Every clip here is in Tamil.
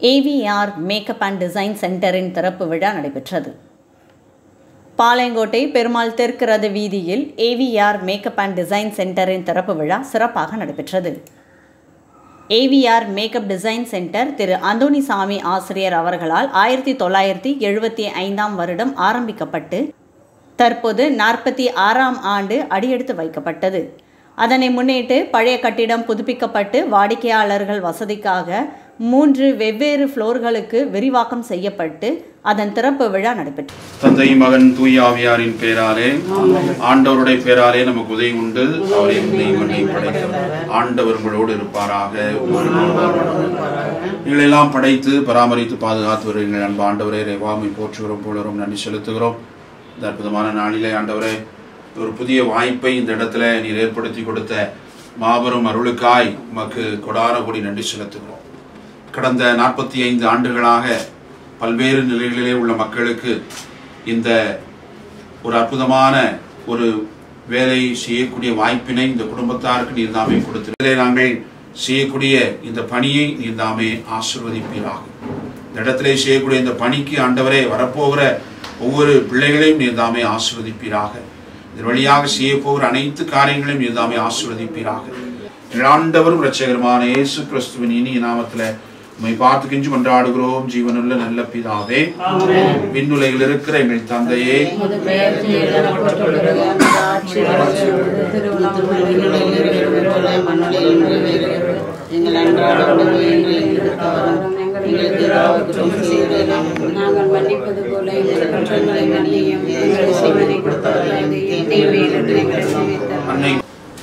ஏவிஆர் மேக்கப் அண்ட் டிசைன் சென்டரின் திறப்பு விழா நடைபெற்றது பாளையங்கோட்டை பெருமாள் தெற்கு ரத வீதியில் ஏவிஆர் மேக்கப் அண்ட் டிசைன் சென்டரின் திறப்பு விழா சிறப்பாக நடைபெற்றது AVR makeup design centre Thiru Anthonisamy ஆசிரியர் அவர்களால் ஆயிரத்தி தொள்ளாயிரத்தி எழுபத்தி ஐந்தாம் வருடம் ஆரம்பிக்கப்பட்டு தற்போது நாற்பத்தி ஆறாம் ஆண்டு அடியெடுத்து வைக்கப்பட்டது அதனை முன்னிட்டு பழைய கட்டிடம் புதுப்பிக்கப்பட்டு வாடிக்கையாளர்கள் வசதிக்காக மூன்று வெவ்வேறு ஃப்ளோர்களுக்கு விரிவாக்கம் செய்யப்பட்டு அதன் திறப்பு விழா நடைபெற்றது தந்தை மகன் தூய ஆவியாரின் பேராலே ஆண்டவருடைய பேராலே நமக்கு உதவி உண்டு அவர் என்னை மண்ணை படைத்தவர் ஆண்டவர் உங்களோடு இருப்பாராக நீங்களெல்லாம் படைத்து பராமரித்து பாதுகாத்து வருகிறீர்கள் அன்பு ஆண்டவரே ரேவாமை போற்றுகிறோம் புலரும் நன்றி செலுத்துகிறோம் இந்த அற்புதமான நாளிலே ஆண்டவரே ஒரு புதிய வாய்ப்பை இந்த இடத்துல நீர் ஏற்படுத்தி கொடுத்த மாபெரும் அருளுக்காய் உமக்கு கொடான கொடி நன்றி செலுத்துகிறோம் கடந்த நாற்பத்தி ஐந்து ஆண்டுகளாக பல்வேறு நிலைகளிலே உள்ள மக்களுக்கு இந்த ஒரு அற்புதமான ஒரு வேலை செய்யக்கூடிய வாய்ப்பினை இந்த குடும்பத்தாருக்கு நீர் தாமே கொடுத்து நாங்கள் செய்யக்கூடிய இந்த பணியை நீர் தாமே ஆசிர்வதிப்பீராக இந்த இடத்திலே செய்யக்கூடிய இந்த பணிக்கு ஆண்டவரே வரப்போகிற ஒவ்வொரு பிள்ளைகளையும் நீர் தாமே ஆசிர்வதிப்பீராக இதன் வழியாக செய்ய போகிற அனைத்து காரியங்களையும் நீர் தாமே ஆசிர்வதிப்பீராக எங்கள் ஆண்டவரும் இரட்சகருமான இயேசு கிறிஸ்துவின் இனிய நாமத்துல உம்மை பார்த்து கெஞ்சி கொண்டாடுகிறோம் ஜீவனுள்ள நல்ல பிதாவே விண்ணுலையில் இருக்கிற எங்கள் தந்தையே உமது பெயர் எழுதப்பட்டுள்ளது அந்த ஆட்சி வருகிறது திருவிழம் விண்ணுலகில் இருக்கிறது போல மண்ணுலகில் நிறைவேறுகிறது எங்கள் அன்றாட உணவை எங்களுக்கு தவறும் எங்களுக்கு ராவுக்கும் செய்து நாங்கள் மன்னிப்பது போல எங்கள் குற்றங்களை மன்னியும் எங்களை சிவனை கொடுத்தவர்களாக தீமையிலிருந்து எங்களை சேவித்தார் அன்னை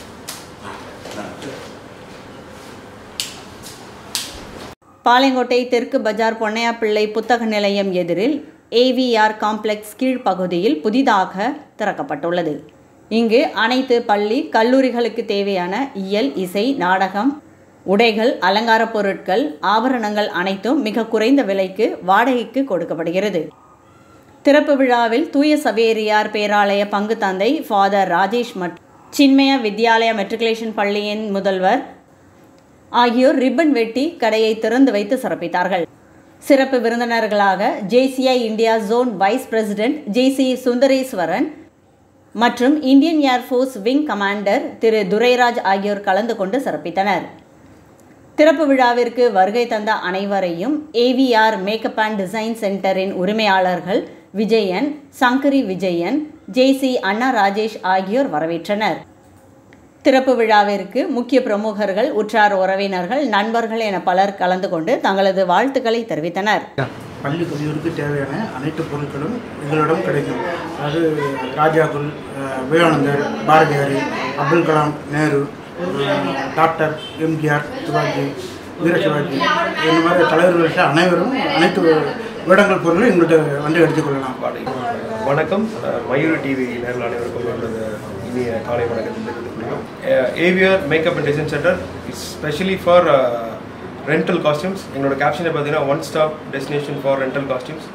பாளையங்கோட்டை தெற்கு பஜார் பொன்னையா பிள்ளை புத்தக நிலையம் எதிரில் ஏவிஆர் காம்ப்ளெக்ஸ் கீழ்ப்பகுதியில் புதிதாக திறக்கப்பட்டுள்ளது இங்கு அனைத்து பள்ளி கல்லூரிகளுக்கு தேவையான இயல் இசை நாடகம் உடைகள் அலங்கார பொருட்கள் ஆபரணங்கள் அனைத்தும் மிக குறைந்த விலைக்கு வாடகைக்கு கொடுக்கப்படுகிறது திறப்பு விழாவில் தூய சவேரியார் பேராலய பங்கு தந்தை ஃபாதர் ராஜேஷ் மற்றும் சின்மய வித்யாலயா மெட்ரிகுலேஷன் பள்ளியின் முதல்வர் ஆகியோர் ரிப்பன் வெட்டி கடையை திறந்து வைத்து சிறப்பித்தார்கள் சிறப்பு விருந்தினர்களாக JCI India zone vice president JC Sundareswaran மற்றும் Indian Air Force wing commander Thiru Durairaj ஆகியோர் கலந்து கொண்டு சிறப்பித்தனர் திறப்பு விழாவிற்கு வருகை தந்த அனைவரையும் ஏவிஆர் மேக்கப் அண்ட் டிசைன் சென்டரின் உரிமையாளர்கள் விஜயன் சங்கரி விஜயன் ஜேசி அண்ணா ராஜேஷ் ஆகியோர் வரவேற்றனர் திறப்பு விழாவிற்கு முக்கிய பிரமுகர்கள் உற்றார் உறவினர்கள் நண்பர்கள் என பலர் கலந்து கொண்டு தங்களது வாழ்த்துக்களை தெரிவித்தனர் பள்ளி கல்லூரிக்கு தேவையான அனைத்து பொருட்களும் எங்களிடம் கிடைக்கும் அதாவது ராஜாகுல் அஹ், விவேகானந்தர் பாரதியார் அப்துல் கலாம் நேரு அஹ், டாக்டர் எம்ஜிஆர் சிவாஜி வீர சிவாஜி இந்த மாதிரி தலைவர்கள் அனைவரும் அனைத்து வேடங்கள் பொருளும் எங்கள்கிட்ட வந்து எடுத்துக்கொள்ளலாம் வணக்கம் அஹ், மயூரி டிவி நேரில் அனைவருக்கும் என்னோட இனிய காலை வணக்கத்தை தெரிவித்துக் கொள்கிறோம் AVR makeup and design centre is specially for rental costumes எங்களோட கேப்ஷனை பார்த்தீங்கன்னா one stop destination for rental costumes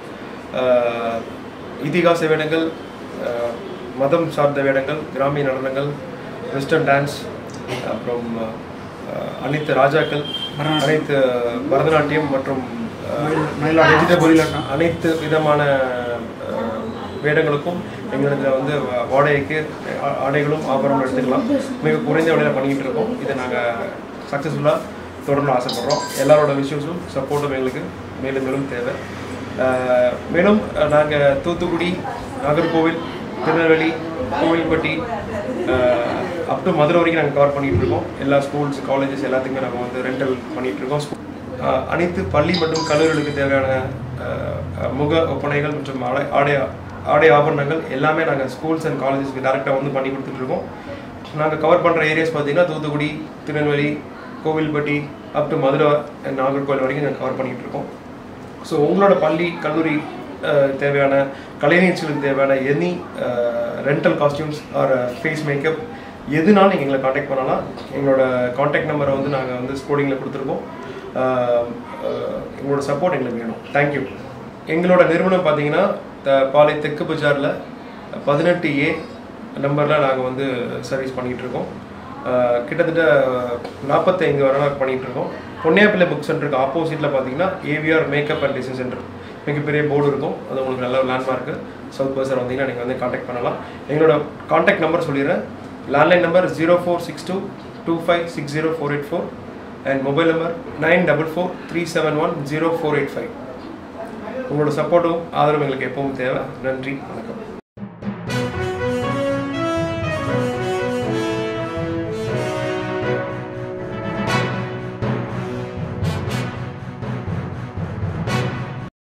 இதிகாச வேடங்கள் அஹ், மதம் சார்ந்த வேடங்கள் கிராமிய நடனங்கள் வெஸ்டர்ன் டான்ஸ் அப்புறம் அஹ், அனைத்து ராஜாக்கள் அனைத்து பரதநாட்டியம் மற்றும் அஹ், மயிலாட்டம், vegetable ஒயிலாட்டம். அனைத்து விதமான அஹ், வேடங்களுக்கும் எங்களிடத்தில் வந்து வா- வாடகைக்கு ஆ- ஆடைகளும் ஆபரணம் எடுத்துக்கலாம் மிக குறைந்த விலையில் பண்ணிக்கிட்டு இருக்கோம் இதை நாங்கள் சக்ஸஸ்ஃபுல்லாக தொடர்ந்து ஆசைப்படுறோம் எல்லாரோட விஷயஸும் சப்போர்ட்டும் எங்களுக்கு மேலும் மேலும் தேவை அஹ், மேலும் நாங்கள் தூத்துக்குடி நாகர்கோவில் திருநெல்வேலி கோவில்பட்டி அப் டு மதுரை வரைக்கும் நாங்கள் கவர் பண்ணிகிட்டு இருக்கோம் எல்லா ஸ்கூல்ஸ் காலேஜஸ் எல்லாத்துக்குமே நாங்கள் வந்து ரெண்டல் பண்ணிகிட்டு இருக்கோம் School- அஹ், அனைத்து பள்ளி மற்றும் கல்லூரிகளுக்கு தேவையான அஹ், அஹ், முக ஒப்பனைகள் மற்றும் ஆடை ஆடை ஆடை ஆபரணங்கள் எல்லாமே நாங்கள் ஸ்கூல்ஸ் அண்ட் காலேஜஸ்க்கு டேரெக்டாக வந்து பண்ணி கொடுத்துட்ருக்கோம் நாங்கள் கவர் பண்ணுற ஏரியாஸ் பார்த்தீங்கன்னா Thoothukudi Tirunelveli Kovilpatti up to Madurai and Nagercoil வரைக்கும் நாங்கள் கவர் பண்ணிகிட்டு இருக்கோம் ஸோ உங்களோட பள்ளி கல்லூரி அஹ், தேவையான கலை நிகழ்ச்சிகளுக்கு தேவையான any rental costumes or face makeup எதுனாலும் நீங்கள் எங்களை காண்டாக்ட் பண்ணலாம் எங்களோட காண்டாக்ட் நம்பரை வந்து நாங்கள் வந்து ஸ்கோடிங்கில் கொடுத்துருக்கோம் அஹ், அஹ், எங்களோட சப்போர்ட் எங்களுக்கு வேணும் தேங்க்யூ எங்களோட நிறுவனம் பார்த்தீங்கன்னா த- பாலை தெற்கு பஜாரில் பதினெட்டு ஏ நம்பரில் நாங்கள் வந்து சர்வீஸ் பண்ணிகிட்டு இருக்கோம் அஹ், கிட்டத்தட்ட நாற்பத்தைந்து வருடம் பண்ணிகிட்டு இருக்கோம் பொன்னியாப்பிள்ளை புக் சென்டருக்கு ஆப்போசிட்டில் பார்த்தீங்கன்னா AVR makeup and design centre மிகப்பெரிய போர்டு இருக்கும் அது உங்களுக்கு நல்ல லேண்ட்மார்க்கு சவுத் பஸ்ஸர் வந்தீங்கன்னா நீங்கள் வந்து காண்டாக்ட் பண்ணலாம் எங்களோட காண்டாக்ட் நம்பர் சொல்லிடுறேன் landline number zero four six two two five six zero four eight four and mobile number nine double four three seven one zero four eight five உங்களோட சப்போர்ட்டும் ஆதரவும் எங்களுக்கு எப்பவும் தேவை நன்றி வணக்கம்